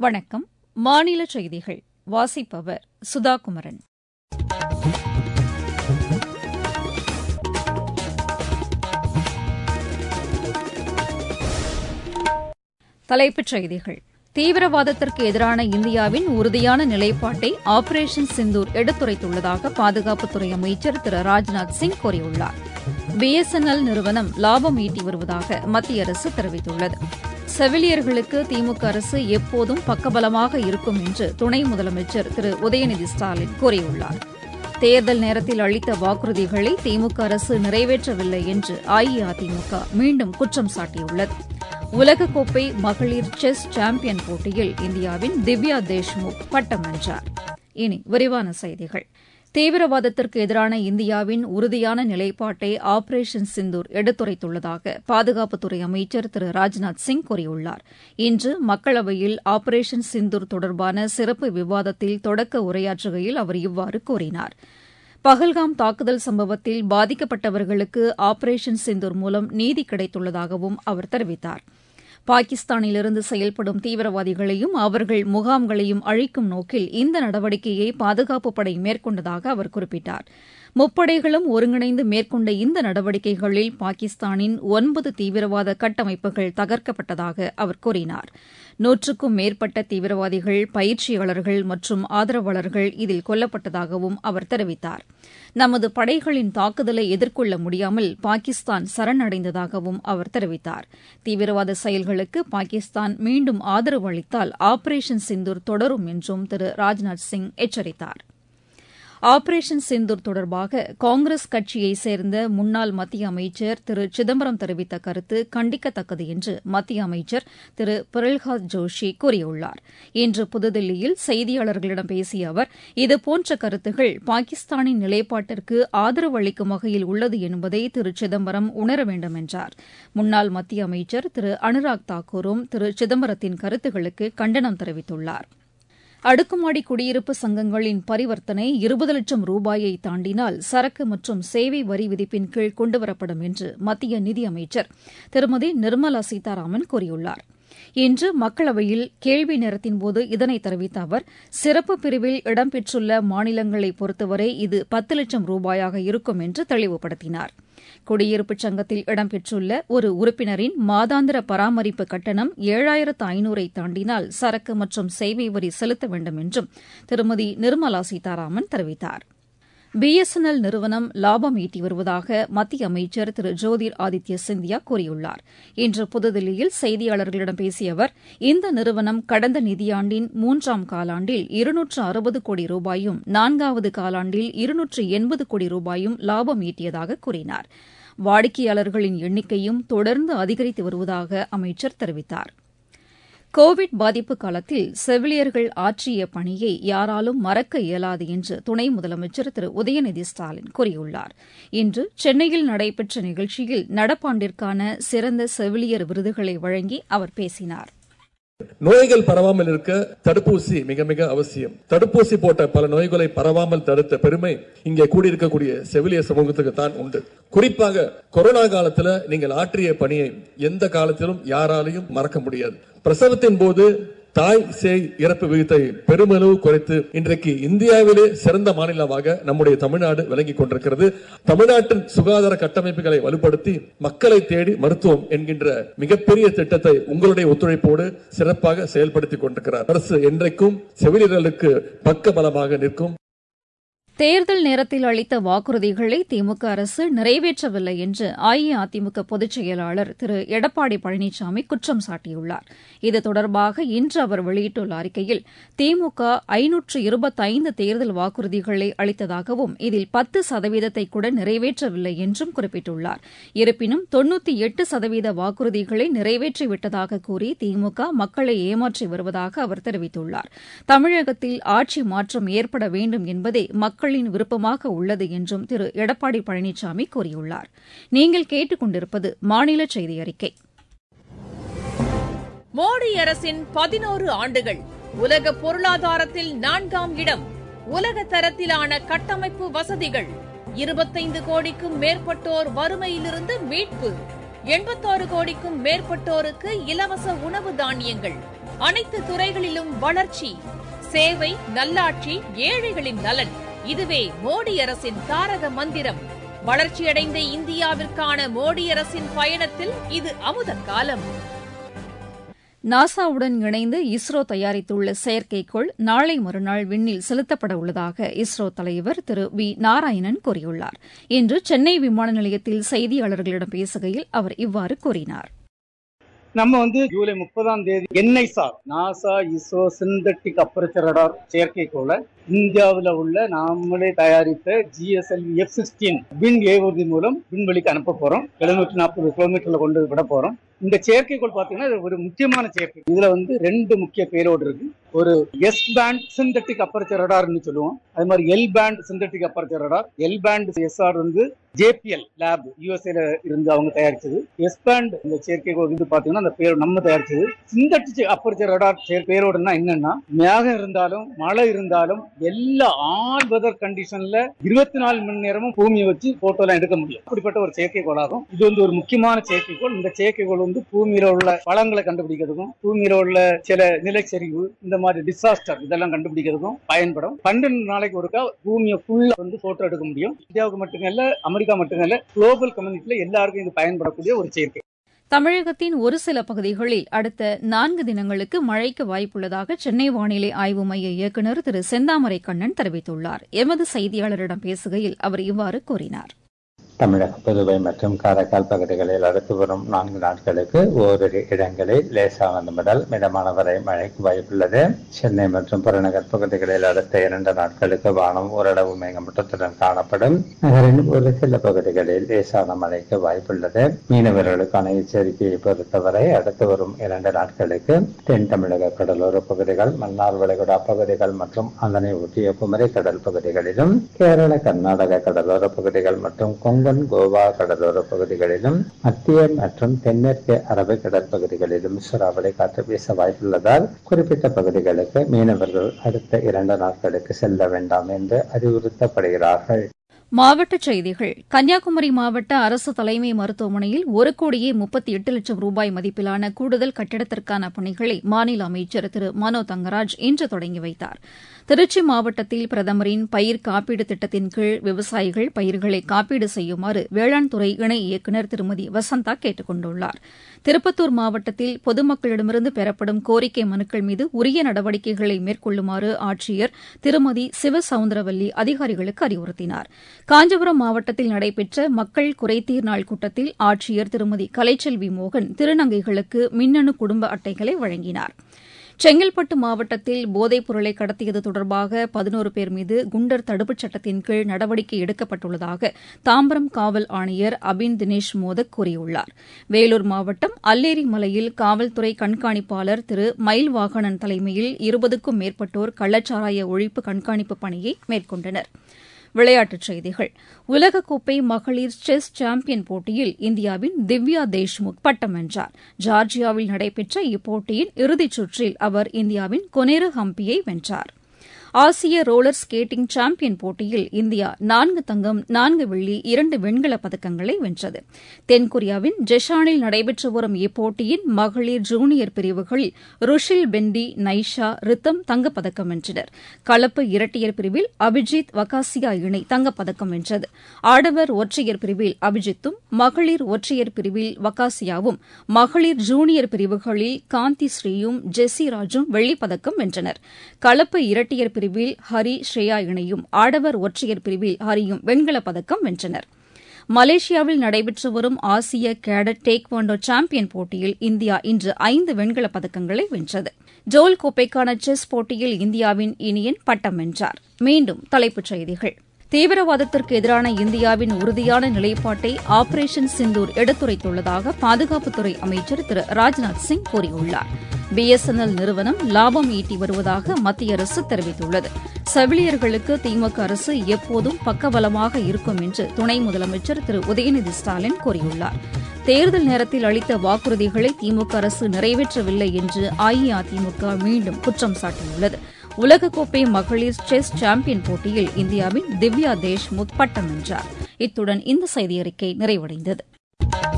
வணக்கம் மாநில செய்திகள் வாசிப்பவர் சுதா குமரன் தலைப்புச் செய்திகள் தீவிரவாதத்திற்கு எதிரான இந்தியாவின் உறுதியான நிலைப்பாட்டை ஆபரேஷன் சிந்தூர் எடுத்துரைத்துள்ளதாக பாதுகாப்புத்துறை அமைச்சர் திரு ராஜ்நாத் சிங் கூறியுள்ளார் பிஎஸ்என்எல் நிறுவனம் லாபம் ஈட்டி வருவதாக மத்திய அரசு தெரிவித்துள்ளது செவிலியர்களுக்கு திமுக அரசு எப்போதும் பக்கபலமாக இருக்கும் என்று துணை முதலமைச்சர் திரு உதயநிதி ஸ்டாலின் கூறியுள்ளார் தேர்தல் நேரத்தில் அளித்த வாக்குறுதிகளை திமுக அரசு நிறைவேற்றவில்லை என்று அஇஅதிமுக மீண்டும் குற்றம் சாட்டியுள்ளது உலகக்கோப்பை மகளிர் செஸ் சாம்பியன் போட்டியில் இந்தியாவின் திவ்யா தேஷ்முக் பட்டம் வென்றார் இனி விரிவான செய்திகள் தீவிரவாதத்திற்கு எதிரான இந்தியாவின் உறுதியான நிலைப்பாட்டை ஆபரேஷன் சிந்தூர் எடுத்துரைத்துள்ளதாக பாதுகாப்புத்துறை அமைச்சர் திரு ராஜ்நாத் சிங் கூறியுள்ளார் இன்று மக்களவையில் ஆபரேஷன் சிந்தூர் தொடர்பான சிறப்பு விவாதத்தில் தொடக்க உரையாற்றுகையில் அவர் இவ்வாறு கூறினார் பஹல்காம் தாக்குதல் சம்பவத்தில் பாதிக்கப்பட்டவர்களுக்கு ஆபரேஷன் சிந்தூர் மூலம் நீதி கிடைத்துள்ளதாகவும் அவர் தெரிவித்தார் பாகிஸ்தானிலிருந்து செயல்படும் தீவிரவாதிகளையும் அவர்கள் முகாம்களையும் அழிக்கும் நோக்கில் இந்த நடவடிக்கையை பாதுகாப்புப் படை மேற்கொண்டதாக அவர் குறிப்பிட்டார் முப்படைகளும் ஒருங்கிணைந்து மேற்கொண்ட இந்த நடவடிக்கைகளில் பாகிஸ்தானின் ஒன்பது தீவிரவாத கட்டமைப்புகள் தகர்க்கப்பட்டதாக அவர் கூறினார் நூற்றுக்கும் மேற்பட்ட தீவிரவாதிகள் பயிற்சியாளர்கள் மற்றும் ஆதரவாளர்கள் இதில் கொல்லப்பட்டதாகவும் அவர் தெரிவித்தார் நமது படைகளின் தாக்குதலை எதிர்கொள்ள முடியாமல் பாகிஸ்தான் சரணடைந்ததாகவும் அவர் தெரிவித்தார் தீவிரவாத செயல்களுக்கு பாகிஸ்தான் மீண்டும் ஆதரவு அளித்தால் ஆபரேஷன் சிந்தூர் தொடரும் என்றும் திரு ராஜ்நாத் சிங் எச்சரித்தார் ஆபரேஷன் சிந்தூர் தொடர்பாக காங்கிரஸ் கட்சியைச் சேர்ந்த முன்னாள் மத்திய அமைச்சர் திரு சிதம்பரம் தெரிவித்த கருத்து கண்டிக்கத்தக்கது என்று மத்திய அமைச்சர் திரு பிரல்ஹாத் ஜோஷி கூறியுள்ளார் இன்று புதுதில்லியில் செய்தியாளர்களிடம் பேசிய அவர் இதுபோன்ற கருத்துகள் பாகிஸ்தானின் நிலைப்பாட்டிற்கு ஆதரவு அளிக்கும் வகையில் உள்ளது என்பதை திரு சிதம்பரம் உணர வேண்டும் என்றார் முன்னாள் மத்திய அமைச்சர் திரு அனுராக் தாக்கூரும் திரு சிதம்பரத்தின் கருத்துகளுக்கு கண்டனம் தெரிவித்துள்ளாா் அடுக்குமாடி குடியிருப்பு சங்கங்களின் பரிவர்த்தனை இருபது லட்சம் ரூபாயை தாண்டினால் சரக்கு மற்றும் சேவை வரி விதிப்பின் கீழ் கொண்டுவரப்படும் என்று மத்திய நிதியமைச்சர் திருமதி நிர்மலா சீதாராமன் கூறியுள்ளார் இன்று மக்களவையில் கேள்வி நேரத்தின்போது இதனை தெரிவித்த அவர் சிறப்பு பிரிவில் இடம்பெற்றுள்ள மாநிலங்களை பொறுத்தவரை இது பத்து லட்சம் ரூபாயாக இருக்கும் என்று தெளிவுபடுத்தினார் குடியிருப்புச் சங்கத்தில் இடம்பெற்றுள்ள ஒரு உறுப்பினரின் மாதாந்திர பராமரிப்பு கட்டணம் ஏழாயிரத்து ஐநூறை தாண்டினால் சரக்கு மற்றும் சேவை வரி செலுத்த வேண்டும் என்றும் திருமதி நிர்மலா சீதாராமன் தெரிவித்தார் பிஎஸ்என்எல் நிறுவனம் லாபம் ஈட்டி வருவதாக மத்திய அமைச்சர் திரு ஜோதிர் ஆதித்ய சிந்தியா கூறியுள்ளார் இன்று புதுதில்லியில் செய்தியாளர்களிடம் பேசிய அவர் இந்த நிறுவனம் கடந்த நிதியாண்டின் மூன்றாம் காலாண்டில் இருநூற்று அறுபது கோடி ரூபாயும் நான்காவது காலாண்டில் இருநூற்று எண்பது கோடி ரூபாயும் லாபம் ஈட்டியதாக கூறினார் வாடிக்கையாளர்களின் எண்ணிக்கையும் தொடர்ந்து அதிகரித்து வருவதாக அமைச்சர் தெரிவித்தார் கோவிட் பாதிப்பு காலத்தில் செவிலியர்கள் ஆற்றிய பணியை யாராலும் மறக்க இயலாது என்று துணை முதலமைச்சர் திரு உதயநிதி ஸ்டாலின் கூறியுள்ளார் இன்று சென்னையில் நடைபெற்ற நிகழ்ச்சியில் நடப்பாண்டிற்கான சிறந்த செவிலியர் விருதுகளை வழங்கி அவர் பேசினார் நோய்கள் பரவாமல் இருக்க தடுப்பூசி மிக மிக அவசியம் தடுப்பூசி போட்ட பல நோய்களை பரவாமல் தடுத்த பெருமை இங்கே கூடியிருக்கக்கூடிய செவிலியர் சமூகத்துக்கு தான் உண்டு குறிப்பாக கொரோனா காலத்துல நீங்கள் ஆற்றிய பணியை எந்த காலத்திலும் யாராலையும் மறக்க முடியாது பிரசவத்தின் போது தாய் சேய் இறப்பு விகிதத்தை பெருமளவு குறைத்து இன்றைக்கு இந்தியாவிலே சிறந்த மாநிலமாக நம்முடைய தமிழ்நாடு விளங்கிக் கொண்டிருக்கிறது தமிழ்நாட்டின் சுகாதார கட்டமைப்புகளை வலுப்படுத்தி மக்களை தேடி மருத்துவம் என்கின்ற மிகப்பெரிய திட்டத்தை உங்களுடைய ஒத்துழைப்போடு சிறப்பாக செயல்படுத்திக் கொண்டிருக்கிறார் அரசு என்றைக்கும் செவிலியர்களுக்கு பக்க பலமாக நிற்கும் தேர்தல் நேரத்தில் அளித்த வாக்குறுதிகளை திமுக அரசு நிறைவேற்றவில்லை என்று அஇஅதிமுக பொதுச் செயலாளர் திரு எடப்பாடி பழனிசாமி குற்றம் சாட்டியுள்ளார் இது தொடர்பாக இன்று அவர் வெளியிட்டுள்ள அறிக்கையில் திமுக ஐநூற்று இருபத்தைந்து தேர்தல் வாக்குறுதிகளை அளித்ததாகவும் இதில் பத்து சதவீதத்தை கூட நிறைவேற்றவில்லை என்றும் குறிப்பிட்டுள்ளார் இருப்பினும் தொன்னூத்தி எட்டு சதவீத வாக்குறுதிகளை நிறைவேற்றிவிட்டதாக கூறி திமுக மக்களை ஏமாற்றி வருவதாக அவர் தெரிவித்துள்ளார் தமிழகத்தில் ஆட்சி மாற்றம் ஏற்பட வேண்டும் என்பதே மக்கள் மக்களின் விருப்பமாக உள்ளது என்றும் திரு எடப்பாடி பழனிசாமி கூறியுள்ளார் நீங்கள் கேட்டுக் கொண்டிருப்பது மாநில செய்தி அறிக்கை மோடி அரசின் பதினோரு ஆண்டுகள் உலக பொருளாதாரத்தில் நான்காம் இடம் உலக தரத்திலான கட்டமைப்பு வசதிகள் இருபத்தைந்து கோடிக்கும் மேற்பட்டோர் வறுமையிலிருந்து மீட்பு எண்பத்தாறு கோடிக்கும் மேற்பட்டோருக்கு இலவச உணவு தானியங்கள் அனைத்து துறைகளிலும் வளர்ச்சி சேவை நல்லாட்சி ஏழைகளின் நலன் இதுவே மோடி அரசின் தாரக மந்திரம் வளர்ச்சியடைந்த இந்தியாவிற்கான மோடி அரசின் பயணத்தில் இது அமுத காலம் நாசாவுடன் இணைந்து இஸ்ரோ தயாரித்துள்ள செயற்கைக்கோள் நாளை மறுநாள் விண்ணில் செலுத்தப்பட உள்ளதாக இஸ்ரோ தலைவர் திரு வி நாராயணன் கூறியுள்ளார் இன்று சென்னை விமான நிலையத்தில் செய்தியாளர்களிடம் பேசுகையில் அவர் இவ்வாறு கூறினார் நம்ம வந்து ஜூலை முப்பதாம் தேதி NISAR NASA ISRO synthetic aperture radar செயற்கைக்கோளை இந்தியாவில் உள்ள நாமளே தயாரித்த ஜிஎஸ்எல்வி எஃப் சிக்ஸ்டீன் விண் ஏவுறுதி மூலம் விண்வெளிக்கு அனுப்ப போறோம் எழுநூற்றி நாற்பது கிலோமீட்டர்ல கொண்டு விட போறோம் இந்த செயற்கைக்கோள் பார்த்தீங்கன்னா இது ஒரு முக்கியமான செயற்கை இதுல வந்து ரெண்டு முக்கிய பேரோடு இருக்கு ஒரு எஸ் பேண்ட் சிந்தட்டிக் அப்பரச்சர் ரடார்னு சொல்லுவோம் அது மாதிரி L band synthetic aperture radar L band SR வந்து ஜேபிஎல் லேப் யூஎஸ்ஏல இருந்து அவங்க தயாரிச்சது எஸ் பேண்ட் இந்த செயற்கைக்கோள் இது பாத்தீங்கன்னா அந்த பேர் நம்ம தயாரிச்சது சிந்தட்டிக் அப்பரச்சர் ரடார் பேரோடுனா என்னன்னா மேகம் இருந்தாலும் மழை இருந்தாலும் எல்லா ஆல் வெதர் கண்டிஷன்ல இருபத்தி நாலு மணி நேரமும் பூமியை வச்சு போட்டோ எல்லாம் எடுக்க முடியும் அப்படிப்பட்ட ஒரு செயற்கைக்கோளாகும் இது வந்து ஒரு முக்கியமான செயற்கைக்கோள் இந்த செயற்கைக்கோள் வந்து பூமியில உள்ள வளங்களை கண்டுபிடிக்கிறதுக்கும் பூமியில உள்ள சில நிலச்சரிவு இந்த மாதிரி டிசாஸ்டர் இதெல்லாம் கண்டுபிடிக்கிறதுக்கும் பயன்படும் பன்னெண்டு நாளைக்கு ஒருக்கா பூமியை ஃபுல்லா வந்து போட்டோ எடுக்க முடியும் இந்தியாவுக்கு மட்டுமல்ல அமெரிக்கா மட்டுமல்ல குளோபல் கம்யூனிட்டியில எல்லாருக்கும் இது பயன்படக்கூடிய ஒரு செயற்கை தமிழகத்தின் ஒரு சில பகுதிகளில் அடுத்த நான்கு தினங்களுக்கு மழைக்கு வாய்ப்புள்ளதாக சென்னை வானிலை ஆய்வு மைய இயக்குநர் திரு செந்தாமரை கண்ணன் தெரிவித்துள்ளார் எமது செய்தியாளரிடம் பேசுகையில் அவர் இவ்வாறு கூறினார் தமிழக புதுவை மற்றும் காரைக்கால் பகுதிகளில் அடுத்து வரும் நான்கு நாட்களுக்கு ஓரிரு இடங்களில் லேசானது முதல் மிதமான வரை மழைக்கு வாய்ப்புள்ளது சென்னை மற்றும் புறநகர் பகுதிகளில் அடுத்த இரண்டு நாட்களுக்கு வானம் ஓரளவு மேகமூட்டத்துடன் காணப்படும் நகரின் ஒரு சில பகுதிகளில் லேசான மழைக்கு வாய்ப்புள்ளது மீனவர்களுக்கான எச்சரிக்கையை பொறுத்தவரை அடுத்து வரும் இரண்டு நாட்களுக்கு தென் தமிழக கடலோர பகுதிகள் மன்னார் வளைகுடா பகுதிகள் மற்றும் அதனை ஒட்டிய குமரி கடல் பகுதிகளிலும் கேரள கர்நாடக கடலோர பகுதிகள் மற்றும் கொங்கன் கோவா கடலோர பகுதிகளிலும் மத்திய மற்றும் தென்மேற்கு அரபிக்கடல் பகுதிகளிலும் சூறாவளி காற்று வீச வாய்ப்புள்ளதால் குறிப்பிட்ட பகுதிகளுக்கு மீனவர்கள் அடுத்த இரண்டு நாட்களுக்கு செல்ல வேண்டாம் என்று அறிவுறுத்தப்படுகிறார்கள் மாவட்டச் செய்திகள் கன்னியாகுமரி மாவட்ட அரசு தலைமை மருத்துவமனையில் ஒரு கோடியே முப்பத்தி எட்டு லட்சம் ரூபாய் மதிப்பிலான கூடுதல் கட்டிடத்திற்கான பணிகளை மாநில அமைச்சர் திரு மனோ தங்கராஜ் இன்று தொடங்கி வைத்தார் திருச்சி மாவட்டத்தில் பிரதமரின் பயிர் காப்பீடு திட்டத்தின் கீழ் விவசாயிகள் பயிர்களை காப்பீடு செய்யுமாறு வேளாண் துறை இணை இயக்குநர் திருமதி வசந்தா கேட்டுக் கொண்டுள்ளார் திருப்பத்தூர் மாவட்டத்தில் பொதுமக்களிடமிருந்து பெறப்படும் கோரிக்கை மனுக்கள் மீது உரிய நடவடிக்கைகளை மேற்கொள்ளுமாறு ஆட்சியர் திருமதி சிவசவுந்தரவல்லி அதிகாரிகளுக்கு அறிவுறுத்தினார் காஞ்சிபுரம் மாவட்டத்தில் நடைபெற்ற மக்கள் குறைதீர் நாள் கூட்டத்தில் ஆட்சியர் திருமதி கலைச்செல்வி மோகன் திருநங்கைகளுக்கு மின்னணு குடும்ப அட்டைகளை வழங்கினார் செங்கல்பட்டு மாவட்டத்தில் போதைப் பொருளை கடத்தியது தொடர்பாக பதினோரு பேர் மீது குண்டர் தடுப்புச் சட்டத்தின் கீழ் நடவடிக்கை எடுக்கப்பட்டுள்ளதாக தாம்பரம் காவல் ஆணையர் அபின் தினேஷ் மோதக் கூறியுள்ளார் வேலூர் மாவட்டம் அல்லேரி மலையில் காவல்துறை கண்காணிப்பாளர் திரு மயில் வாகனன் தலைமையில் இருபதுக்கும் மேற்பட்டோர் கள்ளச்சாராய ஒழிப்பு கண்காணிப்பு பணியை மேற்கொண்டனா் விளையாட்டுச் செய்திகள் உலகக்கோப்பை மகளிர் செஸ் சாம்பியன் போட்டியில் இந்தியாவின் திவ்யா தேஷ்முக் பட்டம் வென்றார் ஜார்ஜியாவில் நடைபெற்ற இப்போட்டியின் இறுதிச் சுற்றில் அவர் இந்தியாவின் கொனேரு ஹம்பியை வென்றார் ஆசிய ரோலர் ஸ்கேட்டிங் சாம்பியன் போட்டியில் இந்தியா நான்கு தங்கம் நான்கு வெள்ளி இரண்டு வெண்கலப் பதக்கங்களை வென்றது தென்கொரியாவின் ஜெஷானில் நடைபெற்று வரும் இப்போட்டியின் மகளிர் ஜூனியர் பிரிவுகளில் ருஷில் பெண்டி நைஷா ரித்தம் தங்கப்பதக்கம் வென்றனர் கலப்பு இரட்டையர் பிரிவில் அபிஜித் வகாசியா இணை தங்கப்பதக்கம் வென்றது ஆடவர் ஒற்றையர் பிரிவில் அபிஜித்தும் மகளிர் ஒற்றையர் பிரிவில் வகாசியாவும் மகளிர் ஜூனியர் பிரிவுகளில் காந்தி ஸ்ரீயும் ஜெஸ்ஸி ராஜும் வெள்ளிப்பதக்கம் வென்றனர் கலப்பு இரட்டையர் பிரிவில் ஹரி ஸ்ரேயா இணையும் ஆடவர் ஒற்றையர் பிரிவில் ஹரியும் வெண்கலப் பதக்கம் வென்றனர் மலேசியாவில் நடைபெற்று வரும் ஆசிய கேடட் டேக்வாண்டோ சாம்பியன் போட்டியில் இந்தியா இன்று ஐந்து வெண்கலப் பதக்கங்களை வென்றது ஜோல் கோப்பைக்கான செஸ் போட்டியில் இந்தியாவின் இனியன் பட்டம் வென்றார் மீண்டும் தலைப்புச் செய்திகள் தீவிரவாதத்திற்கு எதிரான இந்தியாவின் உறுதியான நிலைப்பாட்டை ஆபரேஷன் சிந்தூர் எடுத்துரைத்துள்ளதாக பாதுகாப்புத்துறை அமைச்சர் திரு ராஜ்நாத் சிங் கூறியுள்ளார் பிஎஸ்என்எல் நிறுவனம் லாபம் ஈட்டி வருவதாக மத்திய அரசு தெரிவித்துள்ளது செவிலியர்களுக்கு திமுக அரசு எப்போதும் பக்கபலமாக இருக்கும் என்று துணை முதலமைச்சர் திரு உதயநிதி ஸ்டாலின் கூறியுள்ளார் தேர்தல் நேரத்தில் அளித்த வாக்குறுதிகளை திமுக அரசு நிறைவேற்றவில்லை என்று அஇஅதிமுக மீண்டும் குற்றம் சாட்டியுள்ளது உலகக்கோப்பை மகளிர் செஸ் சாம்பியன் போட்டியில் இந்தியாவின் திவ்யா தேஷ்முக் பட்டம் வென்றார் இத்துடன் இந்த செய்தியறிக்கை நிறைவடைந்தது